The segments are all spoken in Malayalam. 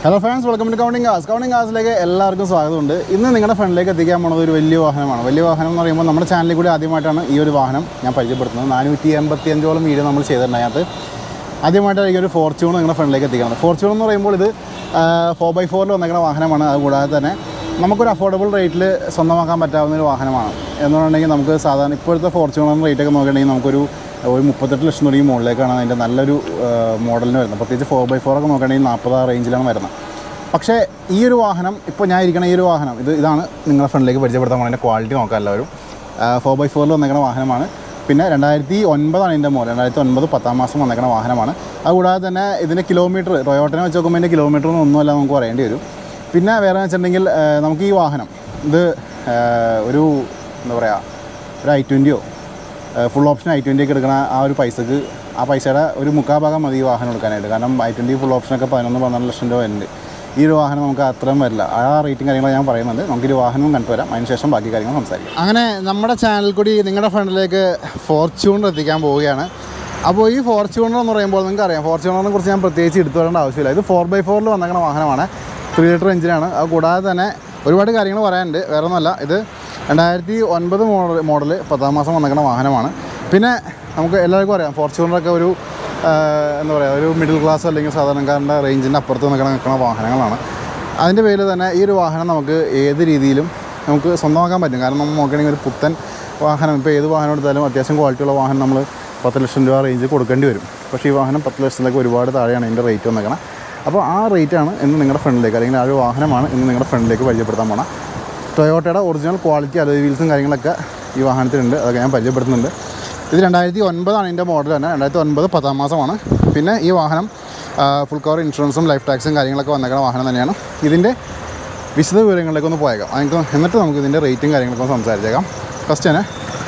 Hello friends welcome to counting cars counting കാസിലേക്ക് എല്ലാവർക്കും സ്വാഗതമുണ്ട് ഇന്ന് നിങ്ങളുടെ ഫ്രണ്ടിലേക്ക് എത്തിക്കാൻ പോണത് ഒരു വലിയ വാഹനമാണ് വലിയ വാഹനം എന്ന് പറയുമ്പോൾ നമ്മുടെ ചാനലിൽ കൂടി ആദ്യമായിട്ടാണ് ഈ ഒരു വാഹനം ഞാൻ പരിചയപ്പെടുത്തുന്നത് നാനൂറ്റി എൺപത്തി അഞ്ചോളം വീഡിയോ നമ്മൾ ചെയ്തിട്ടുണ്ട് അതിനകത്ത് ആദ്യമായിട്ടായിരിക്കും ഒരു ഫോർച്യൂൺ നിങ്ങളുടെ ഫ്രണ്ടിലേക്ക് എത്തിക്കുന്നത് ഫോർച്യൂൺ എന്ന് പറയുമ്പോൾ ഇത് ഫോർ ബൈ ഫോറിൽ വന്നേക്കുന്ന വാഹനമാണ് അതുകൂടാതെ തന്നെ നമുക്കൊരു അഫോർഡബിൾ റേറ്റിൽ സ്വന്തമാക്കാൻ പറ്റാവുന്ന ഒരു വാഹനമാണ് എന്ന് പറഞ്ഞിട്ടുണ്ടെങ്കിൽ നമുക്ക് സാധാരണ ഇപ്പോഴത്തെ ഫോർച്യൂണർ റേറ്റ് ഒക്കെ നോക്കുകയാണെങ്കിൽ നമുക്കൊരു ഒരു മുപ്പത്തെട്ട് ലക്ഷം തുടങ്ങി മുകളിലേക്കാണ് അതിൻ്റെ നല്ലൊരു മോഡലിന് വരുന്നത് പ്രത്യേകിച്ച് ഫോർ ബൈ ഫോർ ഒക്കെ നോക്കുകയാണെങ്കിൽ നാൽപ്പത് ആ റേഞ്ചിലാണ് വരുന്നത് പക്ഷേ ഈ ഒരു വാഹനം ഇപ്പോൾ ഞാൻ ഇരിക്കുന്ന ഈ ഒരു വാഹനം ഇത് ഇതാണ് നിങ്ങളുടെ ഫ്രണ്ടിലേക്ക് പരിചയപ്പെടുത്താൻ പോകുന്നത് ക്വാളിറ്റി നോക്കാം എല്ലാവരും ഫോർ ബൈ ഫോറിൽ വന്നേക്കുന്ന വാഹനമാണ് പിന്നെ രണ്ടായിരത്തി ഒൻപതാണ് ഇതിൻ്റെ മോഡൽ രണ്ടായിരത്തി ഒൻപത് പത്താം മാസം വന്നേക്കുന്ന വാഹനമാണ് അതുകൂടാതെ തന്നെ ഇതിൻ്റെ കിലോമീറ്റർ ടൊയോട്ടനെ വെച്ച് നോക്കുമ്പോൾ ഇതിൻ്റെ കിലോമീറ്റർ ഒന്നുമല്ല നമുക്ക് പറയേണ്ടി വരും പിന്നെ വേറെ വെച്ചിട്ടുണ്ടെങ്കിൽ ആ, നമുക്ക് ഈ വാഹനം ഇത് ആ, ഒരു എന്താ പറയുക ഒരു ഐ ട്വൻറ്റിയോ ഫുൾ ഓപ്ഷൻ ഐ ട്വൻറ്റി ഒക്കെ എടുക്കണ ആ ഒരു പൈസക്ക് ആ പൈസയുടെ ഒരു മുക്കാ ഭാഗം മതി ഈ വാഹനം എടുക്കാനായിട്ട് കാരണം ഐ ട്വൻറ്റി ഫുൾ ഓപ്ഷനൊക്കെ പതിനൊന്ന് പന്ത്രണ്ട് ലക്ഷം രൂപ ഉണ്ട് ഈ ഒരു വാഹനം നമുക്ക് അത്രയും വരില്ല ആ റേറ്റും കാര്യങ്ങളും ഞാൻ പറയുന്നുണ്ട് നമുക്കൊരു വാഹനവും കണ്ടു വരാം അതിനുശേഷം ബാക്കി കാര്യങ്ങൾ സംസാരിക്കാം അങ്ങനെ നമ്മുടെ ചാനൽ കൂടി നിങ്ങളുടെ ഫ്രണ്ടിലേക്ക് ഫോർച്യൂണർ എത്തിക്കാൻ പോവുകയാണ് അപ്പോൾ ഈ ഫോർച്യൂണർ എന്ന് പറയുമ്പോൾ നിങ്ങൾക്ക് അറിയാം ഫോർച്യൂണറിനെ കുറിച്ച് ഞാൻ പ്രത്യേകിച്ച് എടുത്തു വരേണ്ട ആവശ്യമില്ല ഇത് ഫോർ ബൈ ഫോറിൽ വന്നേക്കുന്ന വാഹനമാണ് ത്രീ ലിറ്റർ എഞ്ചിനാണ് അത് കൂടാതെ തന്നെ ഒരുപാട് കാര്യങ്ങൾ പറയാനുണ്ട് വേറെ ഒന്നുമല്ല ഇത് രണ്ടായിരത്തി ഒൻപത് മോഡൽ മോഡൽ പത്താം മാസം വന്നേക്കുന്ന വാഹനമാണ് പിന്നെ നമുക്ക് എല്ലാവർക്കും അറിയാം ഫോർച്യൂണറൊക്കെ ഒരു ആ, എന്താ പറയുക ഒരു മിഡിൽ ക്ലാസ് അല്ലെങ്കിൽ സാധാരണക്കാരൻ്റെ റേഞ്ചിൻ്റെ അപ്പുറത്ത് നിൽക്കണ നിൽക്കുന്ന വാഹനങ്ങളാണ് അതിൻ്റെ പേരിൽ തന്നെ ഈ ഒരു വാഹനം നമുക്ക് ഏത് രീതിയിലും നമുക്ക് സ്വന്തമാക്കാൻ പറ്റും കാരണം നമ്മൾ നോക്കുകയാണെങ്കിൽ ഒരു പുത്തൻ വാഹനം ഇപ്പോൾ ഏത് വാഹനം എടുത്താലും അത്യാവശ്യം ക്വാളിറ്റിയുള്ള വാഹനം നമ്മൾ പത്ത് ലക്ഷം രൂപ റേഞ്ച് കൊടുക്കേണ്ടി വരും പക്ഷേ ഈ വാഹനം പത്ത് ലക്ഷത്തിലേക്ക് ഒരുപാട് താഴെയാണ് ഇതിൻ്റെ റേറ്റ് വന്നേക്കണം അപ്പോൾ ആ റേറ്റാണ് ഇന്ന് നിങ്ങളുടെ ഫ്രണ്ടിലേക്ക് അല്ലെങ്കിൽ ആ ഒരു വാഹനമാണ് ഇന്ന് നിങ്ങളുടെ ഫ്രണ്ടിലേക്ക് പരിചയപ്പെടുത്താൻ പോണത് ടൊയോട്ടയുടെ ഒറിജിനൽ ക്വാളിറ്റി അലോയ് വീൽസും കാര്യങ്ങളൊക്കെ ഈ വാഹനത്തിലുണ്ട് അതൊക്കെ ഞാൻ പരിചയപ്പെടുത്തുന്നുണ്ട് ഇത് രണ്ടായിരത്തി ഒൻപതാണ് ഇതിൻ്റെ മോഡൽ തന്നെ രണ്ടായിരത്തി ഒൻപത് പത്താം മാസമാണ് പിന്നെ ഈ വാഹനം ഫുൾ കവർ ഇൻഷുറൻസും ലൈഫ് ടാക്സും കാര്യങ്ങളൊക്കെ വന്നേക്കുന്ന വാഹനം തന്നെയാണ് ഇതിൻ്റെ വിശദ വിവരങ്ങളിലേക്ക് ഒന്ന് പോയേക്കാം അതിന് എന്നിട്ട് നമുക്ക് ഇതിൻ്റെ റേറ്റും കാര്യങ്ങളൊക്കെ ഒന്ന് സംസാരിച്ചേക്കാം ഫസ്റ്റ് തന്നെ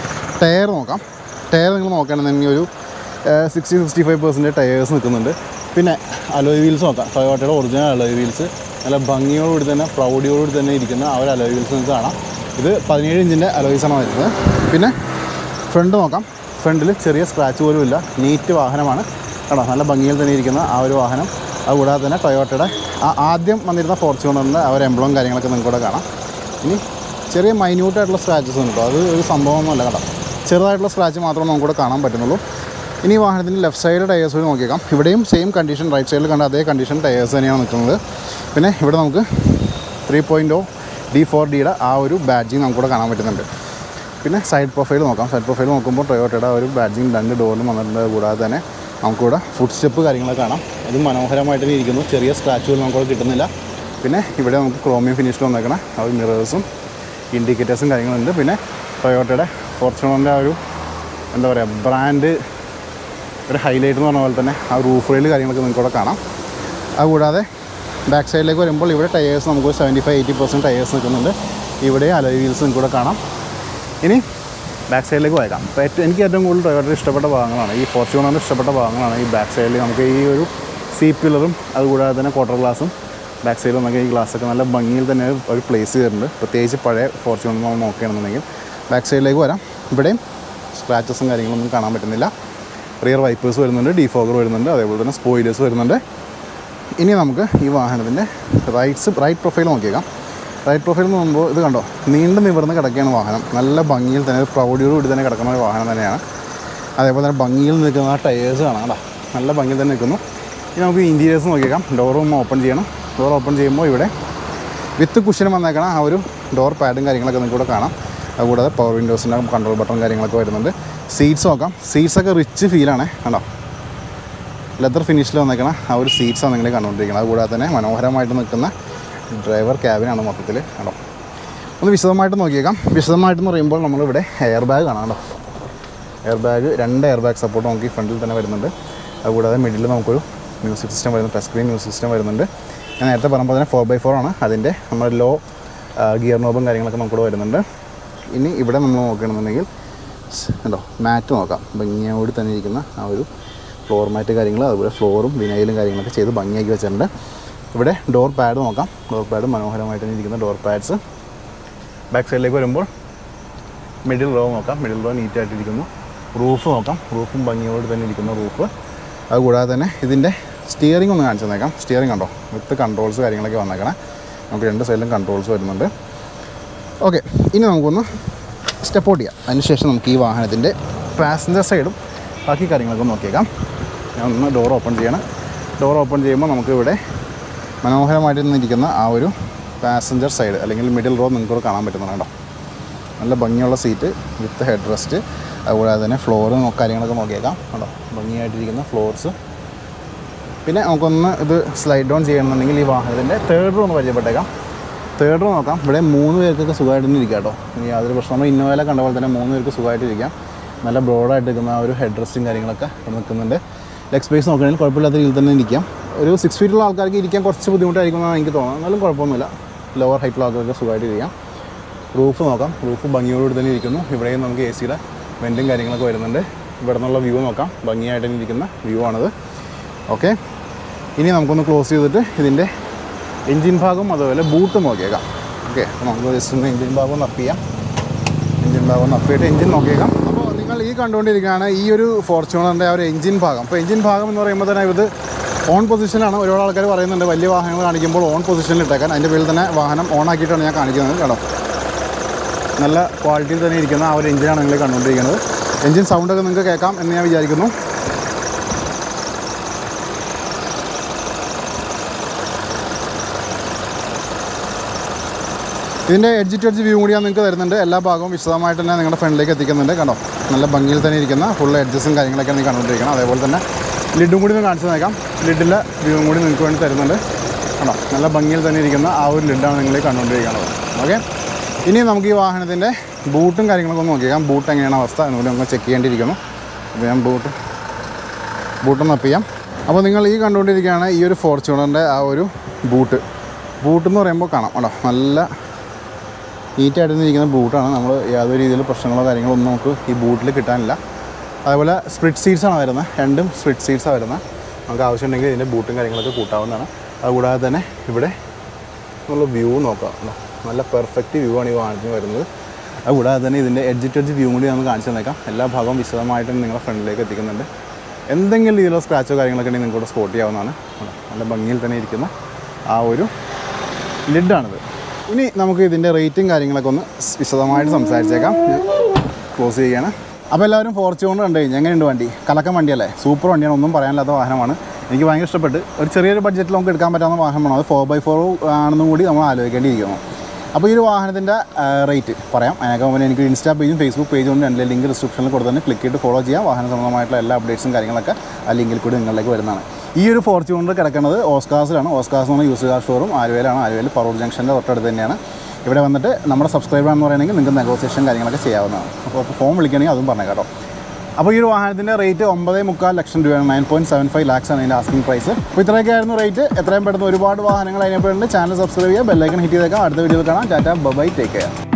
ടയർ നോക്കാം ടയർ നിങ്ങൾ നോക്കുകയാണെന്നുണ്ടെങ്കിൽ ഒരു sixty sixty five percent tyres നിൽക്കുന്നുണ്ട് പിന്നെ അലോയ് വീൽസ് നോക്കാം ടൊയോട്ടയുടെ ഒറിജിനൽ അലോയ് വീൽസ് നല്ല ഭംഗിയോടുകൂടി തന്നെ പ്രൗഢിയോടുകൂടി തന്നെ ഇരിക്കുന്ന ആ ഒരു അലോയ് വീൽസ് നിങ്ങൾക്ക് കാണാം ഇത് പതിനേഴ് ഇഞ്ചിൻ്റെ അലോയ്സാണ് വരുന്നത് പിന്നെ ഫ്രണ്ട് നോക്കാം ഫ്രണ്ടിൽ ചെറിയ സ്ക്രാച്ച് പോലും ഇല്ല നീറ്റ് വാഹനമാണ് കേട്ടോ നല്ല ഭംഗിയിൽ തന്നെ ഇരിക്കുന്ന ആ ഒരു വാഹനം അതുകൂടാതെ തന്നെ ടൊയോട്ടയുടെ ആ ആദ്യം വന്നിരുന്ന ഫോർച്യൂണറിൻ്റെ ആ ഒരു എംബ്ലവും കാര്യങ്ങളൊക്കെ നിങ്ങൾക്ക് ഇവിടെ കാണാം ഇനി ചെറിയ മൈന്യൂട്ടായിട്ടുള്ള സ്ക്രാച്ചസ് ഉണ്ട് കേട്ടോ അത് ഒരു സംഭവമൊന്നുമല്ല കേട്ടോ ചെറുതായിട്ടുള്ള സ്ക്രാച്ച് മാത്രമേ നമുക്കിവിടെ കാണാൻ പറ്റുന്നുള്ളൂ ഇനി ഈ വാഹനത്തിൻ്റെ ലെഫ്റ്റ് സൈഡ് ടയേഴ്സ് കൂടി നോക്കിയേക്കാം ഇവിടെയും സെയിം കണ്ടീഷൻ റൈറ്റ് സൈഡിൽ കണ്ട അതേ കണ്ടീഷൻ ടയേഴ്സ് തന്നെയാണ് നിൽക്കുന്നത് പിന്നെ ഇവിടെ നമുക്ക് ത്രീ പോയിൻറ്റ് ഡി ഫോർ ഡിയുടെ ആ ഒരു ബാഡ്ജിങ് നമുക്കിവിടെ കാണാൻ പറ്റുന്നുണ്ട് പിന്നെ സൈഡ് പ്രൊഫൈൽ നോക്കാം സൈഡ് പ്രൊഫൈൽ നോക്കുമ്പോൾ ടൊയോട്ടയുടെ ആ ഒരു ബാഡ്ജിങ് രണ്ട് ഡോറിലും വന്നിട്ടുണ്ട് കൂടാതെ തന്നെ നമുക്കിവിടെ ഫുഡ് സ്റ്റെപ്പ് കാര്യങ്ങളൊക്കെ കാണാം അത് മനോഹരമായിട്ട് തന്നെ ഇരിക്കുന്നു ചെറിയ സ്ക്രാച്ചുകൾ നമുക്കിവിടെ കിട്ടുന്നില്ല പിന്നെ ഇവിടെ നമുക്ക് ക്രോമിയം ഫിനിഷിൽ വന്നേക്കണം ആ ഒരു മിറേഴ്സും ഇൻഡിക്കേറ്റേഴ്സും കാര്യങ്ങളുണ്ട് പിന്നെ ടൊയോട്ടയുടെ ഫോർച്യൂണറിൻ്റെ ആ ഒരു എന്താ പറയുക ബ്രാൻഡ് ഒരു ഹൈലൈറ്റ് എന്ന് പറഞ്ഞ പോലെ തന്നെ ആ റൂഫ് റെയിൽ കാര്യങ്ങളൊക്കെ നിങ്ങൾക്ക് ഇവിടെ കാണാം അതുകൂടാതെ ബാക്ക് സൈഡിലേക്ക് വരുമ്പോൾ ഇവിടെ ടയേഴ്സ് നമുക്ക് seventy five eighty percent tyres നിൽക്കുന്നുണ്ട് ഇവിടെ അലോയ് വീൽസ് നിങ്ങൾക്ക് ഇവിടെ കാണാം ഇനി ബാക്ക് സൈഡിലേക്ക് പോയേക്കാം അപ്പോൾ ഏറ്റവും എനിക്ക് ഏറ്റവും കൂടുതൽ ടൊയോട്ട ഇഷ്ടപ്പെട്ട ഭാഗങ്ങളാണ് ഈ ഫോർച്യൂണറിന് ഇഷ്ടപ്പെട്ട ഭാഗങ്ങളാണ് ഈ ബാക്ക് സൈഡിൽ നമുക്ക് ഈ ഒരു സി പില്ലറും അതുകൂടാതെ തന്നെ ക്വാർട്ടർ ഗ്ലാസും ബാക്ക് സൈഡിൽ നമുക്ക് ഈ ഗ്ലാസ്സൊക്കെ നല്ല ഭംഗിയിൽ തന്നെ ഒരു പ്ലേസ് ചെയ്തിട്ടുണ്ട് പ്രത്യേകിച്ച് പഴയ ഫോർച്യൂണർ നമ്മൾ നോക്കുകയാണെന്നുണ്ടെങ്കിൽ ബാക്ക് സൈഡിലേക്ക് വരാം ഇവിടെയും സ്ക്രാച്ചസും കാര്യങ്ങളൊന്നും കാണാൻ പറ്റുന്നില്ല റിയർ വൈപ്പേഴ്സ് വരുന്നുണ്ട് ഡീഫോഗർ വരുന്നുണ്ട് അതേപോലെ തന്നെ സ്പോയിലേഴ്സ് വരുന്നുണ്ട് ഇനി നമുക്ക് ഈ വാഹനത്തിൻ്റെ റൈറ്റ്സ് റൈറ്റ് പ്രൊഫൈൽ നോക്കിയേക്കാം റൈറ്റ് പ്രൊഫൈൽ എന്ന് പറയുമ്പോൾ ഇത് കണ്ടോ നീണ്ടു നിവർന്ന് കിടക്കുകയാണ് വാഹനം നല്ല ഭംഗിയിൽ തന്നെ ഒരു പ്രൗഢിയോടുകൂടി തന്നെ കിടക്കുന്ന ഒരു വാഹനം തന്നെയാണ് അതേപോലെ തന്നെ ഭംഗിയിൽ നിൽക്കുന്ന ആ ടയേഴ്സ് കാണാം കേട്ടോ നല്ല ഭംഗിയിൽ തന്നെ നിൽക്കുന്നു ഇനി നമുക്ക് ഇൻറ്റീരിയേഴ്സ് നോക്കിയേക്കാം ഡോറും ഓപ്പൺ ചെയ്യണം ഡോർ ഓപ്പൺ ചെയ്യുമ്പോൾ ഇവിടെ വിത്ത് കുഷനും വന്നേക്കണം ആ ഒരു ഡോർ പാഡും കാര്യങ്ങളൊക്കെ നിങ്ങൾക്ക് ഇവിടെ കാണാം അതുകൂടാതെ പവർ വിൻഡോസിൻ്റെ കൺട്രോൾ ബട്ടൺ കാര്യങ്ങളൊക്കെ വരുന്നുണ്ട് സീറ്റ്സ് നോക്കാം സീറ്റ്സൊക്കെ റിച്ച് ഫീലാണ് കണ്ടോ ലെതർ ഫിനിഷിൽ വന്നേക്കണ ആ ഒരു സീറ്റ്സാണ് നിങ്ങൾ കണ്ടുകൊണ്ടിരിക്കുന്നത് അതുകൂടാതെ തന്നെ മനോഹരമായിട്ട് നിൽക്കുന്ന ഡ്രൈവർ ക്യാബിനാണ് മൊത്തത്തിൽ കണ്ടോ ഒന്ന് വിശദമായിട്ട് നോക്കിയേക്കാം വിശദമായിട്ടെന്ന് പറയുമ്പോൾ നമ്മളിവിടെ എയർ ബാഗ് കാണാം കേട്ടോ എയർ ബാഗ് രണ്ട് എയർ ബാഗ് സപ്പോർട്ട് നമുക്ക് ഈ ഫ്രണ്ടിൽ തന്നെ വരുന്നുണ്ട് അതുകൂടാതെ മിഡിൽ നമുക്കൊരു മ്യൂസിക് സിസ്റ്റം വരുന്നുണ്ട് ടച്ച് സ്ക്രീൻ മ്യൂസിക് സിസ്റ്റം വരുന്നുണ്ട് ഞാൻ നേരത്തെ പറയുമ്പോൾ തന്നെ ഫോർ ബൈ ഫോർ ആണ് അതിൻ്റെ നമ്മുടെ ലോ ഗിയർ നോബും കാര്യങ്ങളൊക്കെ നമുക്കിവിടെ വരുന്നുണ്ട് ഇനി ഇവിടെ നമ്മൾ നോക്കുകയാണെന്നുണ്ടെങ്കിൽ ഉണ്ടോ മാറ്റ് നോക്കാം ഭംഗിയോട് തന്നെ ഇരിക്കുന്ന ആ ഒരു ഫ്ലോർ മാറ്റ് കാര്യങ്ങൾ അതുപോലെ ഫ്ലോറും വിനയിലും കാര്യങ്ങളൊക്കെ ചെയ്ത് ഭംഗിയാക്കി വെച്ചിട്ടുണ്ട് ഇവിടെ ഡോർ പാഡ് നോക്കാം ഡോർ പാഡ് മനോഹരമായിട്ട് തന്നെ ഇരിക്കുന്ന ഡോർ പാഡ്സ് ബാക്ക് സൈഡിലേക്ക് വരുമ്പോൾ മിഡിൽ റോ നോക്കാം മിഡിൽ റോ നീറ്റായിട്ടിരിക്കുന്നു റൂഫ് നോക്കാം റൂഫും ഭംഗിയോട് തന്നെ ഇരിക്കുന്ന റൂഫ് അതുകൂടാതെ തന്നെ ഇതിൻ്റെ സ്റ്റിയറിംഗ് ഒന്ന് കാണിച്ചു തന്നേക്കാം സ്റ്റിയറിംഗ് കണ്ടോ വിത്ത് കൺട്രോൾസ് കാര്യങ്ങളൊക്കെ വന്നേക്കണേ നമുക്ക് രണ്ട് സൈഡിലും കൺട്രോൾസ് വരുന്നുണ്ട് ഓക്കെ ഇനി നമുക്കൊന്ന് സ്റ്റെപ്പ് ഔട്ട് ചെയ്യാം അതിനുശേഷം നമുക്ക് ഈ വാഹനത്തിൻ്റെ പാസഞ്ചർ സൈഡും ബാക്കി കാര്യങ്ങളൊക്കെ ഒന്ന് നോക്കിയേക്കാം ഞാൻ ഒന്ന് ഡോർ ഓപ്പൺ ചെയ്യണം ഡോർ ഓപ്പൺ ചെയ്യുമ്പോൾ നമുക്ക് ഇവിടെ മനോഹരമായിട്ട് നിന്നിരിക്കുന്ന ആ ഒരു പാസഞ്ചർ സൈഡ് അല്ലെങ്കിൽ മിഡിൽ റോ നിങ്ങൾക്ക് കാണാൻ പറ്റുന്നുണ്ട് കേട്ടോ നല്ല ഭംഗിയുള്ള സീറ്റ് വിത്ത് ഹെഡ് റെസ്റ്റ് അതുകൂടാതെ തന്നെ ഫ്ലോറ് കാര്യങ്ങളൊക്കെ നോക്കിയേക്കാം കേട്ടോ ഭംഗിയായിട്ടിരിക്കുന്ന ഫ്ലോർസ് പിന്നെ നമുക്കൊന്ന് ഇത് സ്ലൈഡ് ഡൗൺ ചെയ്യണമെന്നുണ്ടെങ്കിൽ ഈ വാഹനത്തിൻ്റെ തേർഡ് റോ ഒന്ന് പരിചയപ്പെട്ടേക്കാം തേർഡ് റോ നോക്കാം ഇവിടെ മൂന്ന് പേർക്കൊക്കെ സുഖമായിട്ട് തന്നെ ഇരിക്കാം കേട്ടോ ഇനി യാതൊരു പ്രശ്നം നമ്മൾ ഇന്നോവയിലെ കണ്ട പോലെ തന്നെ മൂന്ന് പേർക്ക് സുഖമായിട്ട് ഇരിക്കാം നല്ല ബ്രോഡായിട്ട് നിൽക്കുന്ന ആ ഒരു ഹെഡ് റെസ്റ്റും കാര്യങ്ങളൊക്കെ ഇവിടെ നിൽക്കുന്നുണ്ട് ലെഗ് സ്പേസ് നോക്കുകയാണെങ്കിൽ കുഴപ്പമില്ലാത്ത രീതിയിൽ തന്നെ ഇരിക്കാം ഒരു സിക്സ് ഫീറ്റുള്ള ആൾക്കാർക്ക് ഇരിക്കാൻ കുറച്ച് ബുദ്ധിമുട്ടായിരിക്കും എന്നാണ് എനിക്ക് തോന്നുന്നത് എന്നാലും കുഴപ്പമൊന്നുമില്ല ലോവർ ഹൈറ്റുള്ള ആൾക്കാർക്ക് സുഖമായിട്ട് ഇരിക്കാം റൂഫ് നോക്കാം റൂഫ് ഭംഗിയോടുകൂടി തന്നെ ഇരിക്കുന്നു ഇവിടെയും നമുക്ക് എ സിയുടെ വെൻറ്റും കാര്യങ്ങളൊക്കെ വരുന്നുണ്ട് ഇവിടെ നിന്നുള്ള വ്യൂ നോക്കാം ഭംഗിയായിട്ട് തന്നെ ഇരിക്കുന്ന വ്യൂ ആണിത് ഓക്കെ ഇനി നമുക്കൊന്ന് ക്ലോസ് ചെയ്തിട്ട് ഇതിൻ്റെ എൻജിൻ ഭാഗം അതുപോലെ ബൂട്ട് നോക്കിയേക്കാം ഓക്കെ അപ്പോൾ നമുക്ക് ജസ്റ്റ് ഒന്ന് എൻജിൻ ഭാഗം ഒന്ന് അപ്പ് ചെയ്യാം എൻജിൻ ഭാഗം ഒന്ന് അപ്പിയിട്ട് എൻജിൻ നോക്കിയേക്കാം അപ്പോൾ നിങ്ങൾ ഈ കണ്ടുകൊണ്ടിരിക്കുകയാണ് ഈ ഒരു ഫോർച്യൂണറിൻ്റെ ആ ഒരു എൻജിൻ ഭാഗം അപ്പോൾ എൻജിൻ ഭാഗം എന്ന് പറയുമ്പോൾ തന്നെ ഇത് ഓൺ പൊസിഷനാണ് ഒരുപാട് ആൾക്കാർ പറയുന്നുണ്ട് വലിയ വാഹനങ്ങൾ കാണിക്കുമ്പോൾ ഓൺ പൊസിഷനിൽ ഇട്ടേക്കാൻ അതിൻ്റെ പേരിൽ തന്നെ വാഹനം ഓൺ ആക്കിയിട്ടാണ് ഞാൻ കാണിക്കുന്നത് കേട്ടോ നല്ല ക്വാളിറ്റിയിൽ തന്നെ ഇരിക്കുന്ന ആ ഒരു എഞ്ചിനാണ് നിങ്ങൾ കണ്ടുകൊണ്ടിരിക്കുന്നത് എഞ്ചിൻ സൗണ്ടൊക്കെ നിങ്ങൾക്ക് കേൾക്കാം എന്ന് ഞാൻ വിചാരിക്കുന്നു ഇതിൻ്റെ എഡ്ജ് ടു എഡ്ജ് വ്യൂ കൂടി ഞാൻ നിങ്ങൾക്ക് തരുന്നുണ്ട് എല്ലാ ഭാഗവും വിശദമായിട്ട് തന്നെ നിങ്ങളുടെ ഫ്രണ്ടിലേക്ക് എത്തിക്കുന്നുണ്ട് കണ്ടോ നല്ല ഭംഗിയിൽ തന്നെ ഇരിക്കുന്ന ഫുൾ എഡ്ജസും കാര്യങ്ങളൊക്കെ നീ കണ്ടുകൊണ്ടിരിക്കണം അതേപോലെ തന്നെ ലിഡും കൂടി ഒന്ന് കാണിച്ചു തന്നേക്കാം ലിഡിലെ വ്യൂവും കൂടി നിങ്ങൾക്ക് വേണ്ടി തരുന്നുണ്ട് കണ്ടോ നല്ല ഭംഗിയിൽ തന്നെ ഇരിക്കുന്ന ആ ഒരു ലിഡാണ് നിങ്ങൾ ഈ കണ്ടുകൊണ്ടിരിക്കുന്നത് ഓക്കെ ഇനി നമുക്ക് ഈ വാഹനത്തിൻ്റെ ബൂട്ടും കാര്യങ്ങളൊക്കെ ഒന്ന് നോക്കിയേക്കാം ബൂട്ട് എങ്ങനെയാണ് അവസ്ഥ എന്നുകൂടി നമുക്ക് ചെക്ക് ചെയ്യേണ്ടിയിരിക്കുന്നു അപ്പോൾ ഞാൻ ബൂട്ട് ബൂട്ടൊന്ന് അപ്പ് ചെയ്യാം അപ്പോൾ നിങ്ങൾ ഈ കണ്ടുകൊണ്ടിരിക്കുകയാണ് ഈ ഒരു ഫോർച്യൂണറിൻ്റെ ആ ഒരു ബൂട്ട് ബൂട്ട് എന്ന് പറയുമ്പോൾ കാണാം കേട്ടോ നല്ല നീറ്റായിട്ട് ഇരിക്കുന്ന ബൂട്ടാണ് നമ്മൾ യാതൊരു രീതിയിൽ പ്രശ്നങ്ങളോ കാര്യങ്ങളോ ഒന്നും നമുക്ക് ഈ ബൂട്ടിൽ കിട്ടാനില്ല അതേപോലെ സ്പ്രിറ്റ് സീറ്റ്സാണ് വരുന്നത് രണ്ടും സ്പ്രിറ്റ് സീറ്റ്സാണ് വരുന്നത് നമുക്ക് ആവശ്യമുണ്ടെങ്കിൽ ഇതിൻ്റെ ബൂട്ടും കാര്യങ്ങളൊക്കെ കൂട്ടാവുന്നതാണ് അതുകൂടാതെ തന്നെ ഇവിടെ നമ്മൾ വ്യൂ നോക്കാം ട്ടോ. നല്ല പെർഫെക്റ്റ് വ്യൂ ആണ് ഈ വാഹനത്തിന് വരുന്നത് അതുകൂടാതെ തന്നെ ഇതിൻ്റെ എഡ്ജ് ടു എഡ്ജ് വ്യൂ കൂടി നമുക്ക് കാണിച്ചു തന്നേക്കാം എല്ലാ ഭാഗവും വിശദമായിട്ട് നിങ്ങളുടെ ഫ്രണ്ടിലേക്ക് എത്തിക്കുന്നുണ്ട് എന്തെങ്കിലും രീതിയിലുള്ള സ്ക്രാച്ചോ കാര്യങ്ങളൊക്കെ ഉണ്ടെങ്കിൽ നിങ്ങൾക്ക് ഇവിടെ സ്പോട്ട് ചെയ്യാവുന്നതാണ് ട്ടോ. നല്ല ഭംഗിയിൽ തന്നെ ഇരിക്കുന്ന ആ ഒരു ലിഡാണിത് ഇനി നമുക്ക് ഇതിൻ്റെ റേറ്റും കാര്യങ്ങളൊക്കെ ഒന്ന് സ് വിശദമായിട്ട് സംസാരിച്ചേക്കാം ക്ലോസ് ചെയ്യുകയാണ് അപ്പോൾ എല്ലാവരും ഫോർച്യൂണർ കണ്ടു കഴിഞ്ഞാൽ എങ്ങനെയുണ്ട് വണ്ടി കലക്കം വണ്ടിയല്ലേ സൂപ്പർ വണ്ടിയാണ് ഒന്നും പറയാനില്ലാത്ത വാഹനമാണ് എനിക്ക് ഭയങ്കര ഇഷ്ടപ്പെട്ട് ഒരു ചെറിയൊരു ബഡ്ജറ്റിൽ നമുക്ക് എടുക്കാൻ പറ്റാവുന്ന വാഹനമാണ് അത് ഫോർ ബൈ ഫോർ ആണെന്നും കൂടി നമ്മൾ ആലോചിക്കേണ്ടിയിരിക്കുന്നു അപ്പോൾ ഈ ഒരു വാഹനത്തിൻ്റെ റേറ്റ് പറയാം അതിനൊക്കെ മുന്നേ എനിക്ക് ഇൻസ്റ്റാ പേജും ഫേസ്ബുക്ക് പേജും ഉണ്ട് എൻ്റെ ലിങ്ക് ഡിസ്ക്രിപ്ഷനിൽ കൊടുത്തന്നെ ക്ലിക്ക് ചെയ്ത് ഫോളോ ചെയ്യാം വാഹന സംബന്ധമായിട്ടുള്ള എല്ലാ അപ്ഡേറ്റ്സും കാര്യങ്ങളൊക്കെ ആ ലിങ്കിൽ കൂടി നിങ്ങളിലേക്ക് വരുന്നതാണ് ഈ ഒരു ഫോർച്യൂണർ കിടക്കുന്നത് ഓസ്കാസിലാണ് ഓസ്കാസ് എന്ന് പറഞ്ഞ യൂസ് കാർ ഷോറും ആലുവയിലാണ് ആലുവയിൽ പറൂർ ജംഗ്ഷൻ്റെ തൊട്ടടുത്ത് തന്നെയാണ് ഇവിടെ വന്നിട്ട് നമ്മുടെ സബ്സ്ക്രൈബർ എന്ന് പറയുകയാണെങ്കിൽ നിങ്ങൾക്ക് നെഗോസിയേഷൻ കാര്യങ്ങളൊക്കെ ചെയ്യാവുന്നതാണ് അപ്പോൾ ഫോം വിളിക്കുകയാണെങ്കിൽ അതും പറഞ്ഞേക്കാം കേട്ടോ അപ്പോൾ ഈ ഒരു വാഹനത്തിൻ്റെ റേറ്റ് ഒമ്പത് മുക്കാൽ ലക്ഷം രൂപയാണ് nine point seven five lakhs ആണ് അതിൻ്റെ ആസ്കിംഗ് പ്രൈസ് അപ്പോൾ ഇത്രയൊക്കെ ആയിരുന്നു റേറ്റ് എത്രയും പെട്ടെന്ന് ഒരുപാട് വാഹനങ്ങൾ അതിനെപ്പോഴുണ്ട് ചാനൽ സബ്സ്ക്രൈബ് ചെയ്യുക ബെല്ലൈക്കൺ ഹിറ്റ് ചെയ്തേക്കാം അടുത്ത വീഡിയോയിൽ കാണാം ടാറ്റ ബൈ ടേക്ക് കെയർ